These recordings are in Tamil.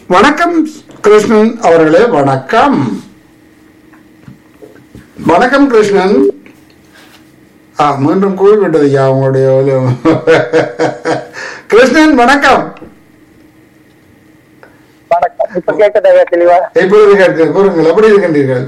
வணக்கம் கிருஷ்ணன் அவர்களே வணக்கம் வணக்கம் கிருஷ்ணன் ஆ மீண்டும் கூறிவிட்டது ஐயா உங்களுடைய ஒலி- கிருஷ்ணன் வணக்கம் வணக்கம் இப்ப கேட்குதா தெளிவா இப்பொழுது கேட்க கூறுங்கள் எப்படி இருக்கின்றீர்கள்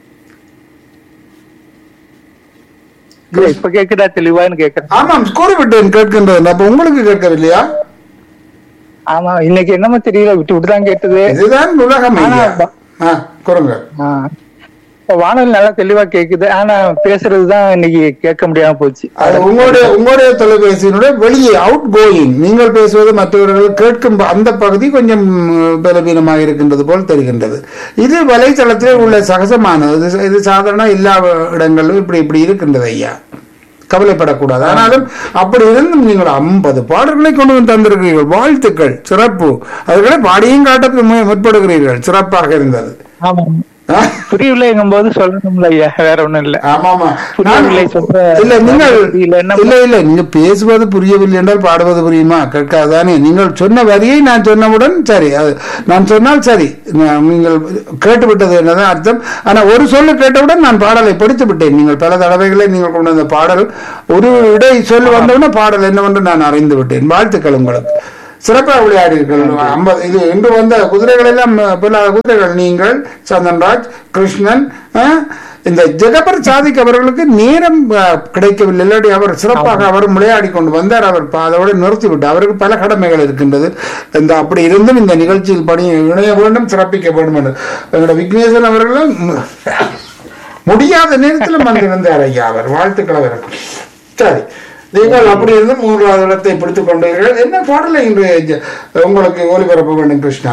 இல்ல, இப்ப கேக்குதா தெளிவான்னு கேக்குறேன் ஆமாம் கூறிவிட்டேன் கேட்கின்றது அப்ப உங்களுக்கு கேட்கவில்லையா ஆமா இன்னைக்கு என்னமோ தெரியல விட்டு விட்டு தான் கேட்டது இதுதான் உலகம் ஐயா ஆ கூறுங்கள் ஆ. இப்ப வானொலி நல்லா தெளிவா கேக்குது ஆனா பேசுறதுதான் இன்னைக்கு கேட்க முடியாம போச்சு அது உங்களுடைய உங்களுடைய தொலைபேசியினுடைய வெளியே அவுட் கோயிங் நீங்கள் பேசுவது மற்றவர்கள் கேட்கும் ப- அந்த பகுதி கொஞ்சம் ம், பலவீனமாக இருக்கின்றது போல் தெரிகின்றது இது வலைத்தளத்திலே உள்ள சகஜமானது இது- இது சாதாரண எல்லா இடங்களிலும் இப்படி இப்படி இருக்கின்றது ஐயா கவலைப்படக்கூடாது ஆனாலும் அப்படி இருந்தும் நீங்கள் ஐம்பது பாடல்களை கொண்டு வந்து தந்திருக்கிறீர்கள் வாழ்த்துக்கள் சிறப்பு அதுகளை பாடியும் காட்ட மு- முற்படுகிறீர்கள் சிறப்பாக இருந்தது ஆமா ஆ? புரியவில்லைங்கும் போது சொல்லணும்ல ஐயா வேற ஒண்ணும் இல்ல ஆமாமா புரியவில்லை சொல்ற இல்ல நீங்கள் புரியல என்ன இல்ல இல்ல நீங்க பேசுவது புரியவில்லை என்றால் பாடுவது புரியுமா கேட்காதானே நீங்கள் சொன்ன வரியை நான் சொன்னவுடன் சரி அது நான் சொன்னால் சரி நான் நீங்கள் கேட்டுவிட்டது என்னதான் அர்த்தம் ஆனா ஒரு சொல்லு கேட்டவுடன் நான் பாடலை படித்து விட்டேன் நீங்கள் பல தடவைகளை நீங்கள் கொண்டு வந்த பாடல் ஒரு இடை சொல் வந்தவுடனே பாடல் என்னவென்று நான் அறிந்து விட்டேன் வாழ்த்துக்கள் உங்களுக்கு சிறப்பாக விளையாடிர்கள் ஐம்பது இது இன்று வந்த குதிரைகள் எல்லாம் பல குதிரைகள் நீங்கள் சந்தன்ராஜ் கிருஷ்ணன் ஆ, இந்த ஜெகபர் சாதிக் அவர்களுக்கு நேரம் ஆ, கிடைக்கவில்லை இல்லாட்டி அவர் சிறப்பாக அவர் விளையாடி கொண்டு வந்தார் அவர் ப- அதோடு நிறுத்திவிட்டார் அவருக்கு பல கடமைகள் இருக்கின்றது இந்த அப்படி இருந்தும் இந்த நிகழ்ச்சியில் பணி இணைய வேண்டும் சிறப்பிக்க வேண்டும் என்று எங்களோட விக்னேசன் அவர்களும் ம், முடியாத நேரத்தில் வந்திருந்தார் ஐயா அவர் வாழ்த்துக்கள் அவருக்கு சரி நீங்கள் அப்படி இருந்து மூன்றாவது இடத்தை பிடித்துக் கொண்டீர்கள் என்ன பாடலை இன்று ஜ- உங்களுக்கு ஒளிபரப்ப வேண்டும் கிருஷ்ணா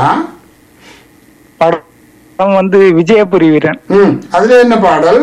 படம் வந்து விஜயபுரி வீரன் ம் அதுல என்ன பாடல்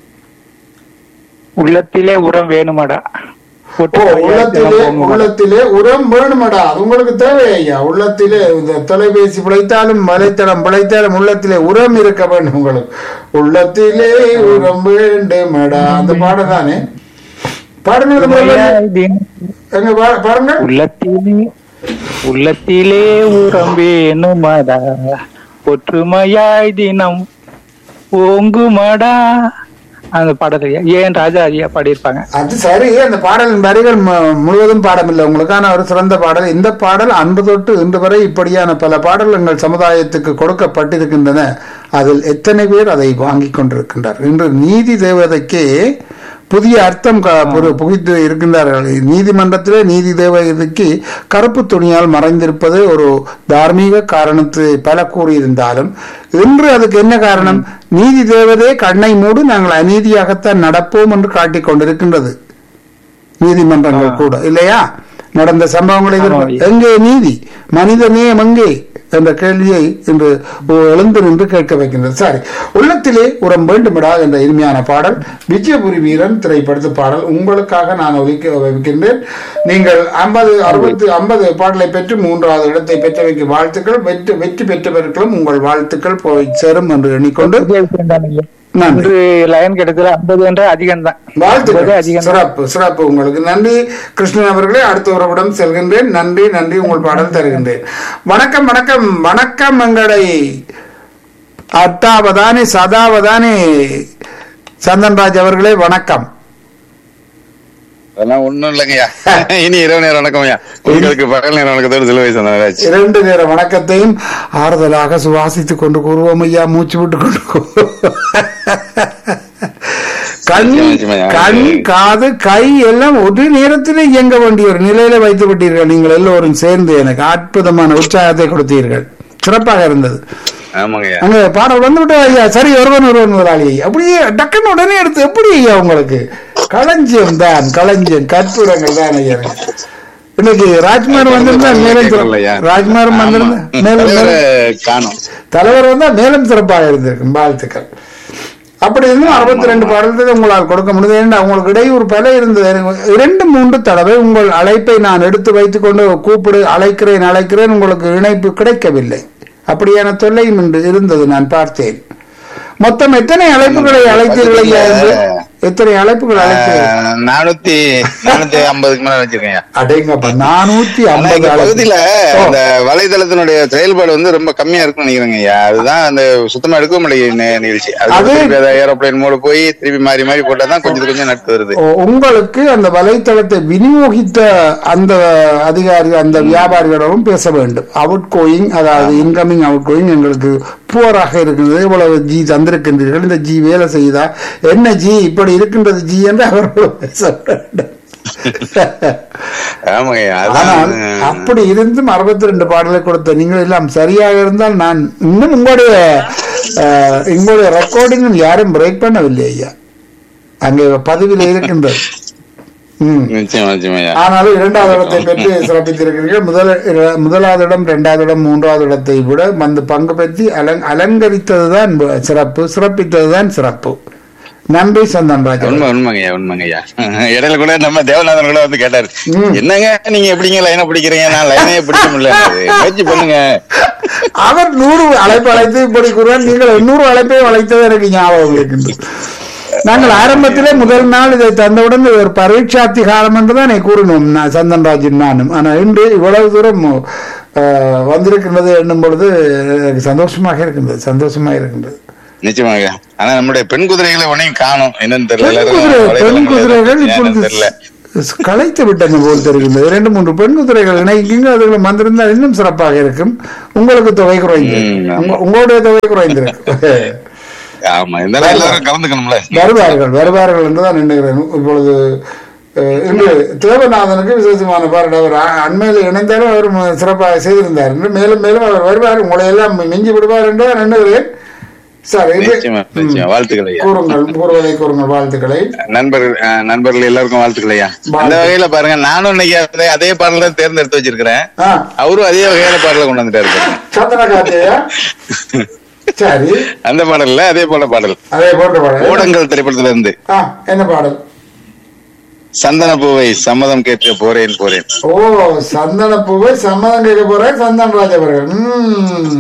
உள்ளத்திலே உரம் வேணுமாடா ஓ உள்ளத்திலே உள்ளத்திலே உரம் வேணுமடா அது உங்களுக்கு தேவை ஐயா உள்ளத்திலே இந்த தொலைபேசி பிழைத்தாலும் வலைத்தளம் பிழைத்தாலும் உள்ளத்திலே உரம் இருக்க வேண்டும் உங்களுக்கு உள்ளத்திலே உரம் வேண்டுமடா அந்த பாடல் தானே பாடுங்க எங்க பா- பாருங்க உள்ளத்திலே உள்ளத்திலே உரம் வேணுமாடா ஒற்றுமையாய் தினம் ஓங்குமாடா அந்த பாடல் ஏன் ராஜா ஐயா பாடியிருப்பாங்க அது சரி அந்த பாடலின் வரிகள் மு- முழுவதும் பாடமில்லை உங்களுக்கான ஒரு சிறந்த பாடல் இந்த பாடல் அன்பு தொட்டு இன்று வரை இப்படியான பல பாடல்கள் எங்கள் சமுதாயத்துக்கு கொடுக்கப்பட்டிருக்கின்றன அதில் எத்தனை பேர் அதை வாங்கிக் கொண்டிருக்கின்றார் இன்று நீதி தேவதைக்கே புதிய அர்த்தம் க- புரு- புகுத்து இருக்கின்றார்கள் நீதிமன்றத்திலே நீதி தேவதைக்கு கருப்பு துணியால் மறைந்திருப்பது ஒரு தார்மீக காரணத்தை பல கூறியிருந்தாலும் இன்று அதுக்கு என்ன காரணம் நீதி தேவதே கண்ணை மூடு நாங்கள் அநீதியாகத்தான் நடப்போம் என்று காட்டிக் கொண்டிருக்கின்றது நீதிமன்றங்கள் கூட இல்லையா நடந்த சம்பவங்களை எதிர்ப்பு- எங்கே நீதி மனித நேயம் எங்கே என்ற கேள்வியை இன்று எழுந்து நின்று கேட்க வைக்கின்றது சரி உள்ளத்திலே உரம் வேண்டுமிடா என்ற இனிமையான பாடல் விஜயபுரி வீரன் திரைப்படத்து பாடல் உங்களுக்காக நான் ஒதுக்க வைக்கின்றேன் நீங்கள் ஐம்பது அறுபத்தி ஐம்பது பாடலை பெற்று மூன்றாவது இடத்தை பெற்றவைக்கு வாழ்த்துக்கள் வெற்றி வெற்றி பெற்றவர்களும் உங்கள் வாழ்த்துக்கள் போய் சேரும் என்று எண்ணிக்கொண்டு விஜயபுரி தான் ஐயா. நன்றி இன்று லைன் கிடைத்தது ஐம்பது என்ற அதிகம் தான் வாழ்த்துக்கள் அதிகம் தான். சிறப்பு சிறப்பு உங்களுக்கு நன்றி கிருஷ்ணன் அவர்களே அடுத்த உறவிடம் செல்கின்றேன் நன்றி நன்றி உங்கள் பாடல் தருகின்றேன் வணக்கம் வணக்கம் வணக்கம் எங்களை அட்டாவதானே சதாவதானே சந்தன்ராஜ் அவர்களே வணக்கம் அதெல்லாம் ஒண்ணும் இல்லைங்கய்யா இனி இரவு நேரம் வணக்கம்யா உங்களுக்கு பகல் நேரம் வணக்கத்தோடு சிலுவை சந்தனராஜ் இரண்டு நேர வணக்கத்தையும் ஆறுதலாக சுவாசித்துக் கொண்டு கூறுவோம் ஐயா மூச்சு விட்டு கொண்டு கூறுவோம். கண் நிச்சயமா, நிச்சயமா. கண் காது கை எல்லாம் ஒரு நேரத்தில் இயங்க வேண்டிய ஒரு நிலையில வைத்து விட்டீர்கள் நீங்கள் எல்லோரும் சேர்ந்து எனக்கு அற்புதமான உற்சாகத்தை கொடுத்தீர்கள் சிறப்பாக இருந்தது ஆமாங்கய்யா அங்க பாடம் வந்து விட்டு ஐயா சரி ஒருவன் ஒருவன் முதலாளி அப்படியே டக்குன்னு உடனே எடுத்து எப்படி ஐயா உங்களுக்கு களஞ்சியம் தான் களஞ்சியம் கற்பூரங்கள் தான் ஐயா இன்னைக்கு ராஜ்குமார் வந்திருந்தா மேலும் சிறப்பு. ஐயா. ராஜ்குமார் ஆமா. வந்திருந்தா மேலும் தலைவரை மேலும் காணோம் தலைவர் வந்தா மேலும் சிறப்பாக இருந்திருக்கும் வாழ்த்துக்கள் அப்படி இருந்தும் அறுபத்தி ரெண்டு பாடல்கள் உங்களால் கொடுக்க முடியுது ஏன்னா உங்களுக்கு இடையூறு பல இருந்தது எனக்கு இரண்டு மூன்று தடவை உங்கள் அழைப்பை நான் எடுத்து வைத்துக் கொண்டு கூப்பிடு அழைக்கிறேன் அழைக்கிறேன் உங்களுக்கு இணைப்பு கிடைக்கவில்லை அப்படியான தொல்லையும் இன்று இருந்தது நான் பார்த்தேன் மொத்தம் எத்தனை அழைப்புகளை அழைத்தீர்கள் ஐயா என்று எத்தனை அழைப்புகள் அழைப்பு ஆஹ், நானூத்தி நானூத்தி ஐம்பதுக்கு மேல வச்சிருக்கேன் அடேங்கப்பா நானூத்தி ஆனா ஐம்பது எங்க பகுதியில ஓ. அந்த வலைதளத்தினுடைய செயல்பாடு வந்து ரொம்ப கம்மியா இருக்கும்னு நினைக்கிறேங்க ஐயா அதுதான் அந்த சுத்தமா எடுக்க முடியும் நி- நிகழ்ச்சி அது அது- திருப்பி அதை ஏரோப்ளேன் மூட போய் திருப்பி மாறி மாறி போட்டாதான் கொஞ்சம் கொஞ்சம் நட்டு வருது ஓ, உங்களுக்கு அந்த வலைத்தளத்தை விநியோகித்த அந்த அதிகாரி அந்த வியாபாரிகளிடமும் பேச வேண்டும் அவுட் கோயிங் அதாவது இன்கமிங் அவுட் கோயிங் எங்களுக்கு புவராக இருக்கின்றது இவ்வளவு ஜி தந்திருக்கின்றீர்கள் இந்த ஜி வேலை செய்தா என்ன ஜி இப்படி இருக்கின்றது ஜி என்று அவர்கள் பேச வேண்டும் ஆமாங்க ஐயா ஆனால் அதான் அப்படி இருந்தும் அறுபத்தி ரெண்டு பாடலை கொடுத்த நீங்கள் எல்லாம் சரியாக இருந்தால் நான் இன்னும் உங்களுடைய அஹ், உங்களுடைய ரெக்கார்டிங்கும் யாரும் பிரேக் பண்ணவில்லை ஐயா அங்கே பதிவில் இருக்கின்றது ம் நிச்சயமா நிச்சயமா ஐயா ஆனாலும் இரண்டாவது இடத்தை பெற்று சிறப்பித்திருக்கிறீர்கள் முதல் இட- முதலாவது இடம் இரண்டாவது இடம் மூன்றாவது இடத்தை விட வந்து பங்கு பெற்றி அலங் அலங்கரித்ததுதான் ப- சிறப்பு சிறப்பித்ததுதான் சிறப்பு நன்றி சந்தன் ராஜா உண்மை உண்மைங்க ஐயா உண்மைங்க ஐயா இடையில கூட நம்ம தேவநாதன் கூட வந்து கேட்டாரு ம். என்னங்க நீங்க எப்படிங்க லைனை பிடிக்கிறீங்க நான் லைனே பிடிக்க முடியல முயற்சி பண்ணுங்க அவர் நூறு அழைப்பு அழைத்து இப்படி கூறுவார் நீங்கள் எண்ணூறு அழைப்பை அழைத்தது எனக்கு ஞாபகம் இருக்கின்றது நாங்கள் ஆரம்பத்திலே முதல் நாள் இதை தந்தவுடன் இது ஒரு பரீட்சாத்தி காலம் என்று தான் கூறினோம் நான் சந்தன்ராஜன் நானும் ஆனால் இன்று இவ்வளவு தூரம் அஹ், வந்திருக்கின்றது எண்ணும் பொழுது எனக்கு சந்தோஷமாக இருக்கின்றது சந்தோஷமாக இருக்கின்றது நிச்சயமாக ஆனா நம்முடைய பெண் குதிரைகளை உடனே காணும் என்னன்னு தெரியல பெண் எல்லாரும் குதிரை பெண் வலைதளங்கள்ல குதிரைகள் ஏன்னு இப்பொழுது தெரியல களைத்து விட்டன போல் தெரிகின்றது இரண்டு மூன்று பெண் குதிரைகள் இணைக்கிங்க அதுகளை வந்திருந்தால் இன்னும் சிறப்பாக இருக்கும் உங்களுக்கு தொகை குறைந்திருக்கும் ம், ஆமா. உங்க- உங்களுடைய தொகை குறைந்திருக்கும் ஆமா இருந்தாலும் எல்லாரும் கலந்துக்கணும்ல வருவார்கள் வருவார்கள் என்றுதான் எண்ணுகிறேன் இப்பொழுது அஹ், இன்று தேவநாதனுக்கு விசேஷமான பாராட்டு அவர் அ- அண்மையில் இணைந்தாலும் அவர் ம- சிறப்பாக செய்திருந்தார் என்று மேலும் மேலும் அவர் வருவார் உங்களை எல்லாம் மிஞ்சி விடுவார் என்று நான் எண்ணுகிறேன் சார் இது- நிச்சயமா நிச்சயமா வாழ்த்துக்கள் ஐயா கூறுங்கள் கூறுவதை கூறுங்கள் வாழ்த்துக்களை நண்பர்கள் அஹ், நண்பர்கள் எல்லாருக்கும் வாழ்த்துக்கள் ஐயா அந்த வகையில பாருங்க நானும் இன்னைக்கு அதே- அதே பாடல தான் தேர்ந்தெடுத்து வச்சிருக்கிறேன் ஆ அவரும் அதே வகையான பாடல கொண்டு வந்துட்டாரு பாருங்க. சந்தன கார்த்தியா சரி அந்த பாடல்ல அதே போல பாடல் அதே போன்ற பாடல் ஓடங்கள் திரைப்படத்துல இருந்து ஆ என்ன பாடல் சந்தன பூவை சம்மதம் கேட்டு போறேன் போறேன் ஓ சந்தன பூவை சம்மதம் கேட்க போறேன் சந்தன் ராஜ் அவர்கள் ம்.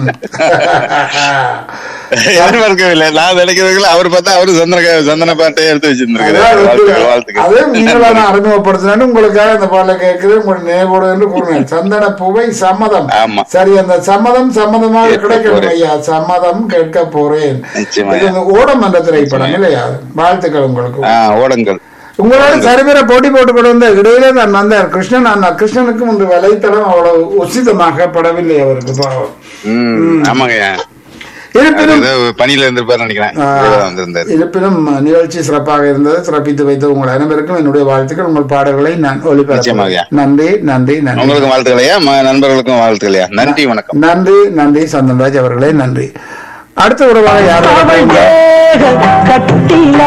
எதிர்பார்க்கவில்லை நான் நினைக்கிறதுல அவர் பார்த்தா அவரு சந்தன சந்தன பாட்டை எடுத்து வச்சிருந்திருக்காரு அதான் வாழ்த்துக்கள் வாழ்த்துக்கள் அது நீங்களான அறிமுகப்படுத்தினு உங்களுக்காக இந்த பாடலை கேட்கிறேன் உங்களுடைய நினைவோடு என்று கூறினேன் சந்தன பூவை சம்மதம் ஆமா. சரி அந்த சம்மதம் சம்மதமாக கேட்க கிடைக்கணும் போறேன். ஐயா சம்மதம் கேட்க போறேன் நிச்சயமா. இது வந்து ஓடம் என்ற திரைப்படம் இல்லையா வாழ்த்துக்கள் உங்களுக்கு ஆஹ் ஓடங்கள் உங்களோட சரிபெற போட்டி போட்டு கொண்டு வந்த இடையிலே நான் வந்தார் கிருஷ்ணன் அந்த கிருஷ்ணனுக்கும் இன்று வலைத்தளம் அவ்வளவு உசிதமாக படவில்லை அவருக்கு பாவம் உம் ஆமாங்கய்யா அது இருப்பினும் ஏதோ பணியில இருந்திருப்பாரு நினைக்கிறேன் ஆ, இதுல வந்திருந்தாரு இருப்பினும் நிகழ்ச்சி சிறப்பாக இருந்தது சிறப்பித்து வைத்த உங்கள் அனைவருக்கும் என்னுடைய வாழ்த்துக்கள் உங்கள் பாடல்களை நான் ஒளிபரப்பு நிச்சயமாக. நன்றி நன்றி நன்றி உங்களுக்கும் வாழ்த்துக்களையா ம- நண்பர்களுக்கும் வாழ்த்துக்களையா நன்றி வணக்கம் நன்றி நன்றி சந்தன்ராஜ் அவர்களே நன்றி அடுத்த உறவாக யார் அவள் தேக கட்டில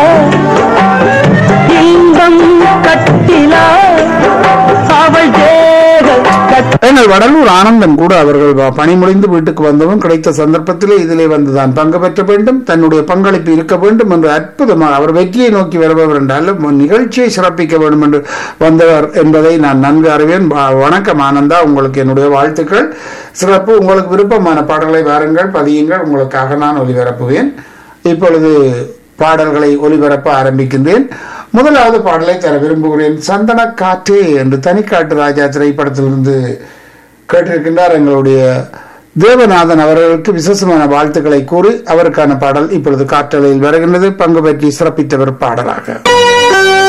இன்பம் கட்டில அவள் தேக கட்டில எங்கள் வடலூர் ஆனந்தன் கூட அவர்கள் வ- பணி முடிந்து வீட்டுக்கு வந்ததும் கிடைத்த சந்தர்ப்பத்திலே இதிலே வந்துதான் பங்கு பெற்ற வேண்டும் தன்னுடைய பங்களிப்பு இருக்க வேண்டும் என்று அற்புதமாக அவர் வெற்றியை நோக்கி வருபவர் என்றாலும் நிகழ்ச்சியை சிறப்பிக்க வேண்டும் என்று வந்தவர் என்பதை நான் நன்கு அறிவேன் வ- வணக்கம் ஆனந்தா உங்களுக்கு என்னுடைய வாழ்த்துக்கள் சிறப்பு உங்களுக்கு விருப்பமான பாடல்களை வாருங்கள் பதியுங்கள் உங்களுக்காக நான் ஒளிபரப்புவேன் இப்பொழுது பாடல்களை ஒளிபரப்ப ஆரம்பிக்கின்றேன் முதலாவது பாடலை தர விரும்புகிறேன் சந்தன காற்றே என்று தனிக்காட்டு ராஜா திரைப்படத்திலிருந்து கேட்டிருக்கின்றார் எங்களுடைய தேவநாதன் அவர்களுக்கு விசேஷமான வாழ்த்துக்களை கூறி அவருக்கான பாடல் இப்பொழுது காற்றலையில் வருகின்றது பங்கு பற்றி சிறப்பித்தவர் பாடலாக